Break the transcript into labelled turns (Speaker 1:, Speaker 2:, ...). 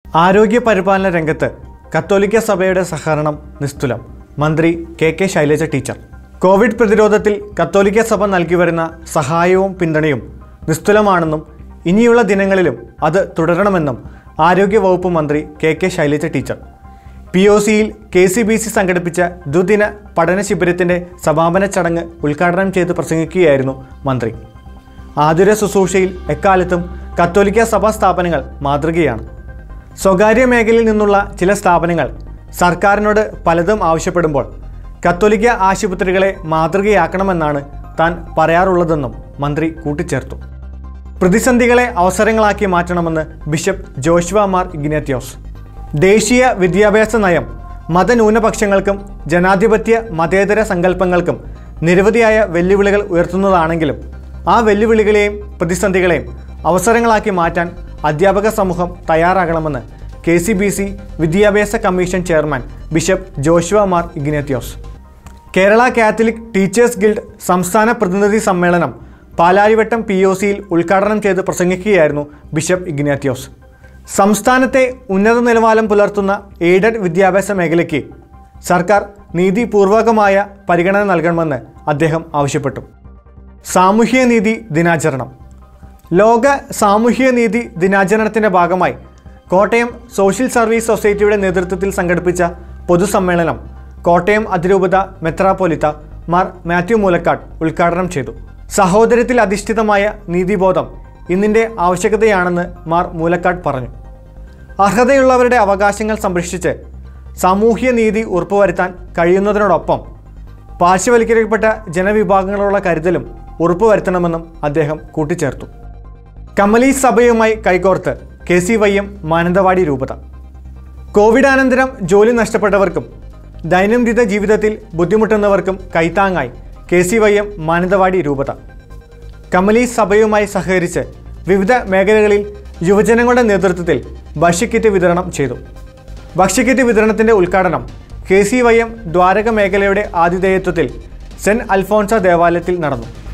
Speaker 1: ആരോഗ്യ പരിപാലന രംഗത്ത് കത്തോലിക്ക സഭയുടെ സഹകരണം നിസ്തുലം മന്ത്രി K K Shailaja teacher Covid പ്രതിരോധത്തിൽ കത്തോലിക്ക സഭ നൽകി വരുന്ന സഹായവും പിന്തുണയും നിസ്തുലമാണെന്നും ഇനിയുള്ള ദിനങ്ങളിലും അത് തുടരണമെന്നും ആരോഗ്യവകുപ്പ് മന്ത്രി K K Shailaja teacher P O സിയിൽ കെ സി ബി സി സംഘടിപ്പിച്ച ദ്വിദിന പഠന ശിബിരത്തിൻ്റെ സമാപന ചടങ്ങ് ഉദ്ഘാടനം ചെയ്ത് പ്രസംഗിക്കുകയായിരുന്നു മന്ത്രി ആതുര ശുശ്രൂഷയിൽ എക്കാലത്തും കത്തോലിക്ക സഭാ സ്ഥാപനങ്ങൾ മാതൃകയാണ് സ്വകാര്യ മേഖലയിൽ നിന്നുള്ള ചില സ്ഥാപനങ്ങൾ സർക്കാരിനോട് പലതും ആവശ്യപ്പെടുമ്പോൾ കത്തോലിക്ക ആശുപത്രികളെ മാതൃകയാക്കണമെന്നാണ് താൻ പറയാറുള്ളതെന്നും മന്ത്രി കൂട്ടിച്ചേർത്തു പ്രതിസന്ധികളെ അവസരങ്ങളാക്കി മാറ്റണമെന്ന് ബിഷപ്പ് ജോഷ്വ മാർ ഇഗ്നേത്യോസ് ദേശീയ വിദ്യാഭ്യാസ നയം മതന്യൂനപക്ഷങ്ങൾക്കും ജനാധിപത്യ മതേതര സങ്കല്പങ്ങൾക്കും നിരവധിയായ വെല്ലുവിളികൾ ഉയർത്തുന്നതാണെങ്കിലും ആ വെല്ലുവിളികളെയും പ്രതിസന്ധികളെയും അവസരങ്ങളാക്കി മാറ്റാൻ അധ്യാപക സമൂഹം തയ്യാറാകണമെന്ന് കെ സി ബി സി വിദ്യാഭ്യാസ commission chairman bishop Joshua Mar Ignatios Kerala Catholic teachers guild സംസ്ഥാന പ്രതിനിധി സമ്മേളനം പാലാരിവട്ടം പി ഒ സിയിൽ ഉദ്ഘാടനം ചെയ്ത് പ്രസംഗിക്കുകയായിരുന്നു ബിഷപ്പ് ഇഗ്നാത്യോസ് സംസ്ഥാനത്തെ ഉന്നത നിലവാരം പുലർത്തുന്ന എയ്ഡഡ് വിദ്യാഭ്യാസ മേഖലയ്ക്ക് സർക്കാർ നീതിപൂർവകമായ പരിഗണന നൽകണമെന്ന് അദ്ദേഹം ആവശ്യപ്പെട്ടു സാമൂഹ്യ നീതി ദിനാചരണം ലോക സാമൂഹ്യ നീതി ദിനാചരണത്തിൻ്റെ ഭാഗമായി കോട്ടയം സോഷ്യൽ സർവീസ് സൊസൈറ്റിയുടെ നേതൃത്വത്തിൽ സംഘടിപ്പിച്ച പൊതുസമ്മേളനം കോട്ടയം അതിരൂപത മെത്രാപ്പൊലിത്ത മാർ മാത്യു മൂലക്കാട് ഉദ്ഘാടനം ചെയ്തു സഹോദരത്തിൽ അധിഷ്ഠിതമായ നീതിബോധം ഇന്നിൻ്റെ ആവശ്യകതയാണെന്ന് മാർ മൂലക്കാട് പറഞ്ഞു അർഹതയുള്ളവരുടെ അവകാശങ്ങൾ സംരക്ഷിച്ച് സാമൂഹ്യ നീതി ഉറപ്പുവരുത്താൻ കഴിയുന്നതിനോടൊപ്പം പാർശ്വവൽക്കരിക്കപ്പെട്ട ജനവിഭാഗങ്ങളോടുള്ള കരുതലും ഉറപ്പുവരുത്തണമെന്നും അദ്ദേഹം കൂട്ടിച്ചേർത്തു കമലി സഭയുമായി കൈകോർത്ത് K C Y M Mananthavady രൂപത കോവിഡാനന്തരം ജോലി നഷ്ടപ്പെട്ടവർക്കും ദൈനംദിന ജീവിതത്തിൽ ബുദ്ധിമുട്ടുന്നവർക്കും കൈത്താങ്ങായി K C Y M Mananthavady രൂപത കമലി സഭയുമായി സഹകരിച്ച് വിവിധ മേഖലകളിൽ യുവജനങ്ങളുടെ നേതൃത്വത്തിൽ ഭക്ഷ്യക്കിറ്റ് വിതരണം ചെയ്തു ഭക്ഷ്യക്കിറ്റ് വിതരണത്തിൻ്റെ ഉദ്ഘാടനം K C Y M Dwaraka മേഖലയുടെ ആതിഥേയത്വത്തിൽ സെൻറ്റ് അൽഫോൺസ ദേവാലയത്തിൽ നടന്നു